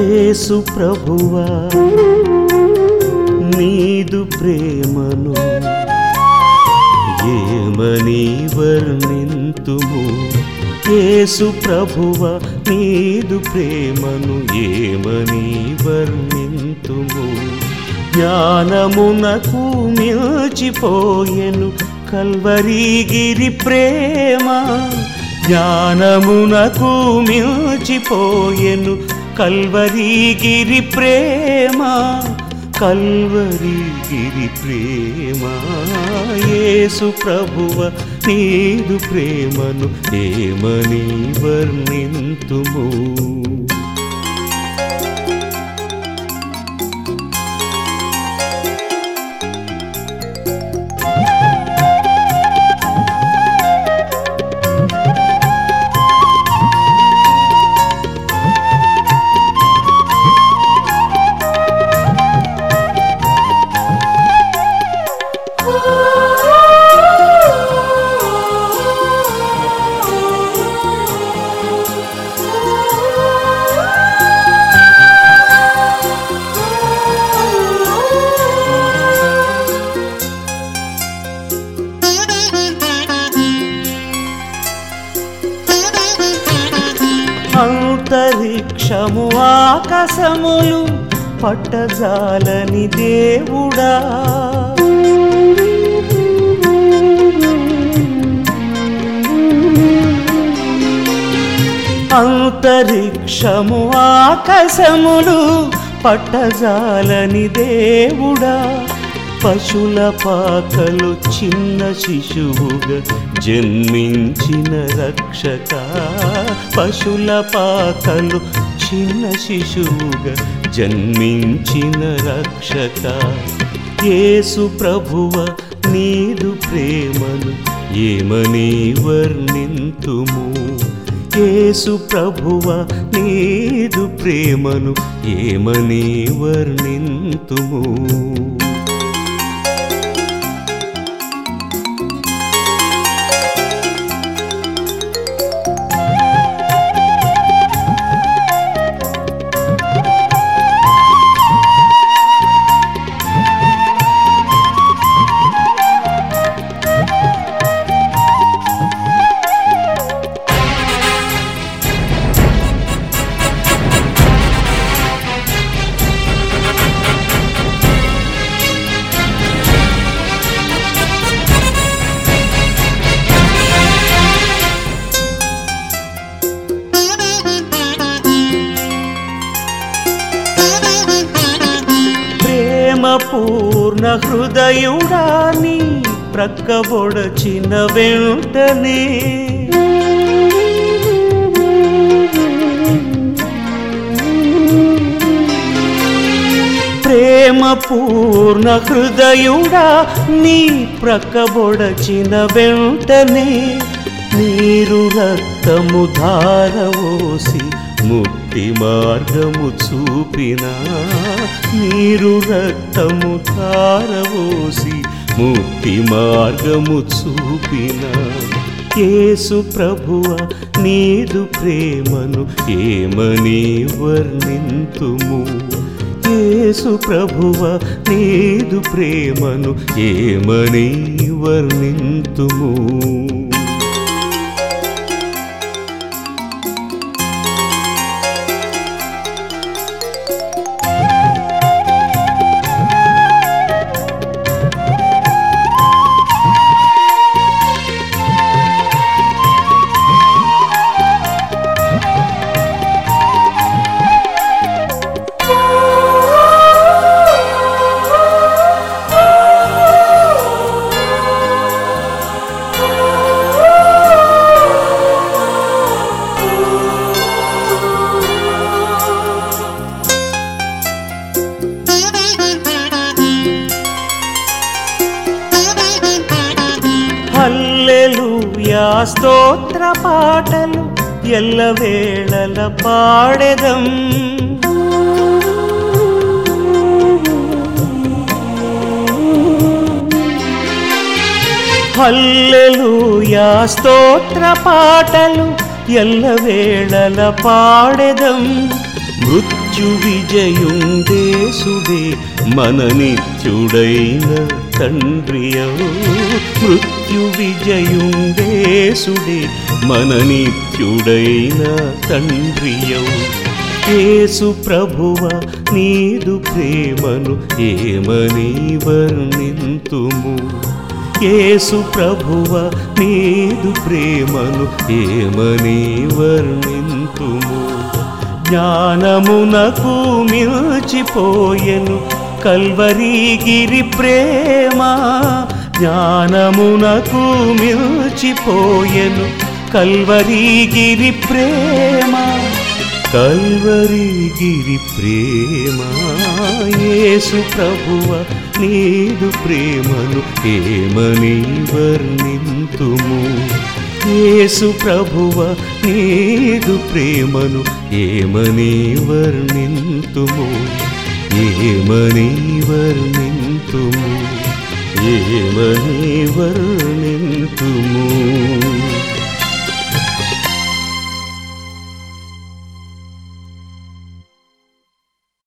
యేసు ప్రభువా నీదు ప్రేమను ఏమని వర్ణింతుము యేసు ప్రభువ నీదు ప్రేమను ఏమని వర్ణింతుము జ్ఞానమునకు మిల్చిపోయెను కల్వరిగిరి ప్రేమ జ్ఞానమునకు మిల్చిపోయెను కల్వరిగిరి ప్రేమ కల్వరిగిరి ప్రేమ యేసు ప్రభువ నీదు ప్రేమను ఏమని వర్ణింతుము అంతరిక్షము ఆకాశములు పట్టజాలని దేవుడా అంతరిక్షము ఆకాశములు పట్టజాలని దేవుడా పశుల పాకలు చిన్న శిశువుగా జన్మించిన రక్షక పశుల పాకలు చిన్న శిశువుగా జన్మించిన రక్షక యేసు ప్రభువ నీదు ప్రేమను ఏమని వర్ణింతుము యేసు ప్రభువ నీదు ప్రేమను ఏమని వర్ణింతుము ప్రేమ పూర్ణ హృదయుడాని ప్రక్కబొడచిన వెంటనే ప్రేమ పూర్ణ హృదయుడా నీ ప్రక్కబొడచిన వెంటనే నీరు రక్తము ధారవోసి ముక్తి మార్గము చూపిన నీరు రక్తము ధారవోసి ముక్తి మార్గము చూపిన యేసు ప్రభువ నీదు ప్రేమను ఏమని వర్ణింతుము యేసు ప్రభువ నీదు ప్రేమను ఏమని వర్ణింతుము హల్లెలూయా స్తోత్ర పాటలు ఎల్లవేళల పాడెదం హల్లెలూయా స్తోత్ర పాటలు ఎల్లవేళల పాడెదం మృత్యు మృత్యు విజయుండేసుడే మన నిత్యుడైన తండ్రియవు మృత్యు విజయుండేసుడే మన నిత్యుడైన తండ్రియవు యేసు ప్రభువ నీదు ప్రేమను ఏమని వర్ణింతుము యేసు ప్రభువ నీదు ప్రేమను ఏమని వర్ణింతుము జ్ఞానమునకు మిల్చిపోయెను కల్వరిగిరి ప్రేమ జ్ఞానమునకు మిల్చిపోయెను కల్వరిగిరి ప్రేమ కల్వరిగిరి ప్రేమ యేసు ప్రభువ నీదు ప్రేమను ఏమని వర్ణింతుము యేసు ప్రభువ నీదు ప్రేమను ఏమని వర్ణింతుము ఏమని వర్ణింతుము ఏమని వర్ణింతుము